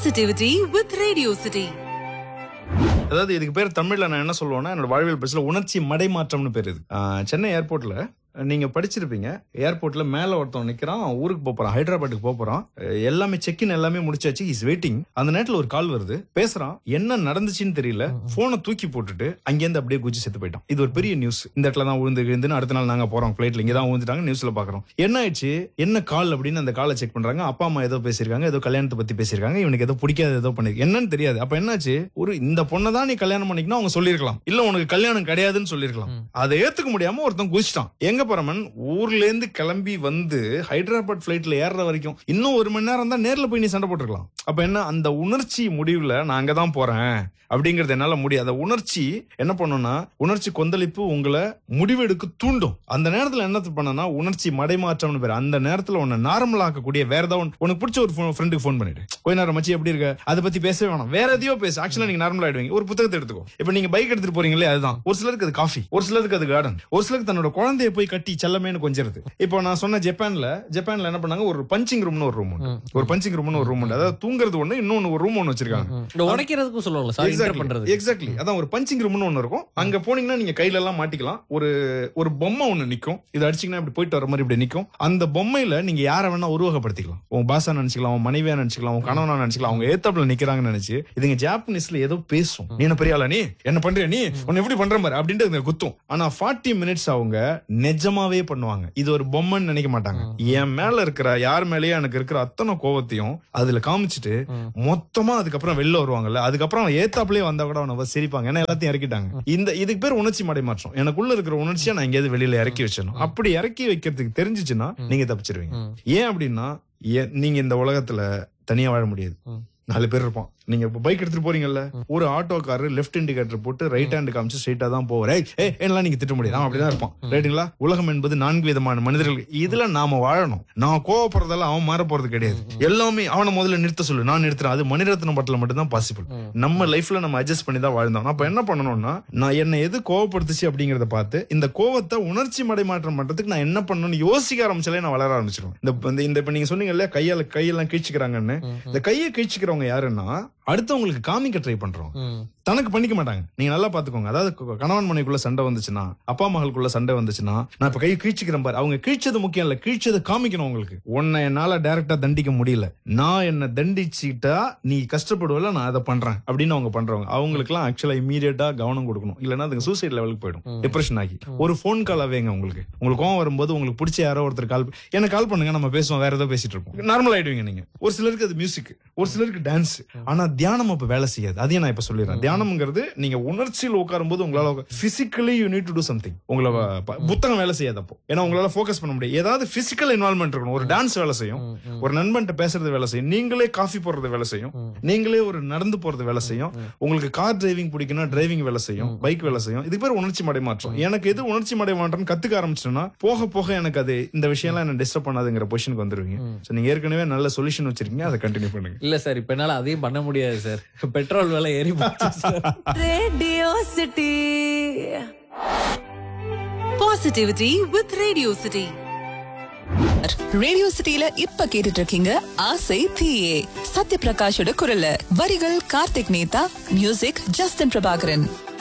Positivity with Radio City. அதாவது இதுக்கு பேர் தமிழ்ல நான் என்ன சொல்லுவேன்னா என்னோட வாழ்வியல் பேசல உணர்ச்சி மடைமாற்றம்னு பேர் இது ஆஹ் சென்னை ஏர்போர்ட்ல நீங்க படிச்சிருப்பீங்க ஏர்போர்ட்ல மேல ஒருத்தன் நிக்கிறான் அவன் ஊருக்கு போப் போறான் ஹைதராபாத்துக்கு போப் போறான் அஹ் எல்லாமே செக்இன் எல்லாமே முடிச்சாச்சு இஸ் வெயிட்டிங் அந்த நேரத்துல ஒரு கால் வருது பேசுறான் என்ன நடந்துச்சுன்னு தெரியல போனை தூக்கி போட்டுட்டு அங்கேருந்து அப்படியே குஜி செத்து போயிட்டான் இது ஒரு பெரிய நியூஸ் இந்த இடத்துல தான் விழுந்து விழுந்துன்னு அடுத்த நாள் நாங்க போறோம் பிளைட்ல இங்க தான் விழுந்துட்டாங்க நியூஸ்ல பாக்குறோம் என்ன ஆயிடுச்சு என்ன கால் அப்படின்னு அந்த காலை செக் பண்றாங்க அப்பா அம்மா ஏதோ பேசியிருக்காங்க ஏதோ கல்யாணத்தை பத்தி பேசியிருக்காங்க இவனுக்கு ஏதோ பிடிக்காத ஏதோ பண்ணிருக்கு என்னன்னு தெரியாது அப்ப என்னாச்சு ஒரு இந்த பொண்ணை தான் நீ கல்யாணம் பண்ணிக்கணும் அவங்க சொல்லிருக்கலாம் இல்ல உனக்கு கல்யாணம் கிடையாதுன்னு சொல்லிருக்கலாம் அதை ஏத்துக்க முடியாம ஒருத்தன் குதிச்சிட்டான் எங்க பரமன் ஊர்ல இருந்து கிளம்பி வந்து ஹைதராபாத் பிளைட்ல ஏறுற வரைக்கும் இன்னும் ஒரு மணி நேரம் தான் நேர்ல போய் நீ சண்டை போட்டுருக்கலாம் அப்ப என்ன அந்த உணர்ச்சி முடிவுல நான் அங்கதான் போறேன் அப்படிங்கறது என்னால முடியாது அந்த உணர்ச்சி என்ன பண்ணும்னா உணர்ச்சி கொந்தளிப்பு உங்களை முடிவெடுக்க தூண்டும் அந்த நேரத்துல என்ன பண்ணனா உணர்ச்சி மடைமாற்றம்னு பேர் அந்த நேரத்துல உன்னை நார்மல் ஆக்கக்கூடிய வேற ஏதாவது ஒண்ணு- உனக்கு பிடிச்ச ஒரு ஃப்ரெண்டுக்கு ஃபோன் பண்ணிடு கொஞ்ச நேரம் மச்சி எப்படி இருக்க அதை பத்தி பேசவே வேணாம் வேற எதையோ பேசு ஆக்சுவலா நீங்க நார்மல் ஆயிடுவீங்க ஒரு புத்தகத்தை எடுத்துக்கோ இப்ப நீங்க பைக் எடுத்துட்டு போறீங்களே அதுதான் ஒரு சிலருக்கு அது காஃபி ஒரு சிலருக்கு அது கார்டன் ஒரு சிலருக்கு தன்னோட குழந்தைய போய் கட்டி செல்லமேனு கொஞ்சிருது இப்போ நான் சொன்ன ஜப்பான்ல ஜப்பான்ல என்ன பண்ணாங்க ஒரு பஞ்சிங் ரூம்னு ஒரு ரூம் ஒரு பஞ்சிங் ரூம்னு ஒரு ரூம் அதாவது தூங்குறது ஒண்ணு இன்னொன்னு ஒரு ரூம் ஒன்னு வச்சிருக்காங்க இந்த உடைக்கிறதுக்கும் சொல்லுவாங்களா சார் இன்டர் பண்றது எக்ஸாக்ட்லி அதான் ஒரு பஞ்சிங் ரூம்னு ஒன்னு இருக்கும் அங்க போனீங்கன்னா நீங்க கையில எல்லாம் மாட்டிக்கலாம் ஒரு ஒரு பொம்மை ஒண்ணு நிக்கும் இது அடிச்சீங்கன்னா இப்படி போயிட்டு வர மாதிரி இப்படி நிக்கும் அந்த பொம்மையில நீங்க யார வேணா உருவகப்படுத்திக்கலாம் உங்க பாசா நினைச்சுக்கலாம் உங்க மனைவியா நினைச்சுக்கலாம் உங்க கணவனா நினைச்சுக்கலாம் அவங்க ஏத்தாப்புல நிக்கிறாங்கன்னு நினைச்சு இதுங்க ஜாப்பனீஸ்ல ஏதோ பேசும் நீ என்ன பெரிய ஆளா நீ என்ன பண்றியா நீ உன்னை எப்படி பண்ற மாதிரி அப்படின்ட்டு இதுங்க குத்தும் ஆனா 40 மினிட்ஸ் அவங்க நிஜமாவே பண்ணுவாங்க இது ஒரு பொம்மைன்னு நினைக்க மாட்டாங்க என் மேல இருக்கிற யார் மேலயும் எனக்கு இருக்கிற அத்தனை கோவத்தையும் அதுல காமிச்சிட்டு மொத்தமா அதுக்கப்புறம் வெளில வருவாங்கல்ல அதுக்கப்புறம் அவன் ஏத்தாப்புலயே வந்தா கூட அவனை சிரிப்பாங்க ஏன்னா எல்லாத்தையும் இறக்கிட்டாங்க இந்த இதுக்கு பேர் உணர்ச்சி மடை மாற்றம் எனக்குள்ள இருக்கிற உணர்ச்சியை நான் எங்கேயாவது வெளியில இறக்கி வச்சிடணும் அப்படி இறக்கி வைக்கிறதுக்கு தெரிஞ்சுச்சுன்னா நீங்க தப்பிச்சிருவீங்க ஏன் அப்படின்னா ஏ- நீங்க இந்த உலகத்துல தனியா வாழ முடியாது நாலு பேர் இருப்போம் நீங்க இப்ப பைக் எடுத்துட்டு போறீங்கல்ல ஒரு ஆட்டோக்காரர் லெஃப்ட் இண்டிகேட்டர் போட்டு ரைட் ஹேண்ட் காமிச்சு ஸ்ட்ரைட்டா தான் போவார் ஏய் ஏய், என்னலாம் நீங்க திட்ட முடியாது அவன் அப்படிதான் இருப்பான் ரைட்டுங்களா உலகம் என்பது நான்கு விதமான மனிதர்கள் இதுல நாம வாழணும் நான் கோவப்படுறதால அவன் மாற போறது கிடையாது எல்லாமே அவனை முதல்ல நிறுத்த சொல்லு நான் நிறுத்துறேன் அது மணிரத்னம் பட்டில மட்டும் தான் பாசிபிள் நம்ம லைஃப்ல நம்ம அட்ஜஸ்ட் பண்ணி தான் வாழ்ந்தோம் அப்ப என்ன பண்ணணும்னா நான் என்ன எது கோவப்படுத்துச்சு அப்படிங்கறத பார்த்து இந்த கோவத்தை உணர்ச்சி மடை மாற்றம் பண்றதுக்கு நான் என்ன பண்ணணும்னு யோசிக்க ஆரம்பிச்சாலே நான் வளர ஆரம்பிச்சிருவேன் இந்த இந்த- இந்த இப்ப நீங்க சொன்னீங்கல்ல கையால கையெல்லாம் கிழிச்சுக்கிறாங்கன்னு இந்த கையை கிழிச்சுக்கிறவங்க யாருன்னா அடுத்தவங்களுக்கு காமிக்க ட்ரை பண்றோம் தனக்கு பண்ணிக்க மாட்டாங்க நீங்க நல்லா பாத்துக்கோங்க அதாவது க- கணவன் மனைக்குள்ள சண்டை வந்துச்சுன்னா அப்பா மகளுக்குள்ள சண்டை வந்துச்சுன்னா நான் இப்ப கையை கீழ்ச்சிக்கிறேன் பாரு அவங்க கீழ்ச்சது முக்கியம் இல்ல கீழ்ச்சது காமிக்கணும் உங்களுக்கு உன்னை என்னால டைரக்டா தண்டிக்க முடியல நான் என்ன தண்டிச்சுட்டா நீ கஷ்டப்படுவல நான் அதை பண்றேன் அப்படின்னு அவங்க பண்றவங்க அவங்களுக்கு எல்லாம் ஆக்சுவலா இமீடியட்டா கவனம் கொடுக்கணும் இல்லைன்னா அதுங்க சூசைட் லெவலுக்கு போயிடும் டிப்ரெஷன் ஆகி ஒரு ஃபோன் கால் அவேங்க உங்களுக்கு உங்களுக்கு கோவம் வரும்போது உங்களுக்கு பிடிச்ச யாரோ ஒருத்தர் கால் எனக்கு கால் பண்ணுங்க நம்ம பேசுவோம் வேற ஏதோ பேசிட்டு இருப்போம் நார்மல் ஆயிடுவீங்க நீங்க ஒரு சிலருக்கு அது மியூசிக் ஒரு சிலருக்கு டான்ஸ் ஆனா தியானம் அப்ப வேலை செய்யாது அதையும் நான் இப்ப சொல்லிடுறேன் தியானம்ங்கிறது நீங்க உணர்ச்சியில் உட்காரும் போது உங்களால physically you need to do something உங்களை வ- ப- புத்தகம் வேலை செய்யாது அப்போ ஏன்னா உங்களால ஃபோக்கஸ் பண்ண முடியாது ஏதாவது பிசிக்கல் இன்வால்மெண்ட் இருக்கணும் ஒரு டான்ஸ் வேலை செய்யும் ஒரு நண்பன்ட்ட பேசுறது வேலை செய்யும் நீங்களே காஃபி போடுறது வேலை செய்யும் நீங்களே ஒரு நடந்து போறது வேலை செய்யும் உங்களுக்கு கார் டிரைவிங் பிடிக்கும்னா டிரைவிங் வேலை செய்யும் பைக் வேலை செய்யும் இதுக்கு பேர் உணர்ச்சி மடை மாற்றம் எனக்கு எது உணர்ச்சி மடை மாற்றம் கத்துக்க ஆரம்பிச்சோம்னா போக போக எனக்கு அது இந்த விஷயம்லாம் என்ன டிஸ்டர்ப் பண்ணாதுங்கிற பொசிஷனுக்கு வந்துருவீங்க சோ நீங்க ஏற்கனவே நல்ல சொல்யூஷன் வச்சிருக்கீங்க அதை கண்டினியூ பண்ணுங்க இல்ல சார் இப்ப என்னால அதையும் பண்ண முடியாது சார் பெட்ரோல் விலை ஏறி போச்சு sir Radio City. Positivity with Radio City. Radio சிட்டில இப்ப கேட்டுட்டு இருக்கீங்க ஆசை தீயே சத்யபிரகாஷோட குரல்ல வரிகள் கார்த்திக் நேதா மியூசிக் ஜஸ்டின் பிரபாகரன்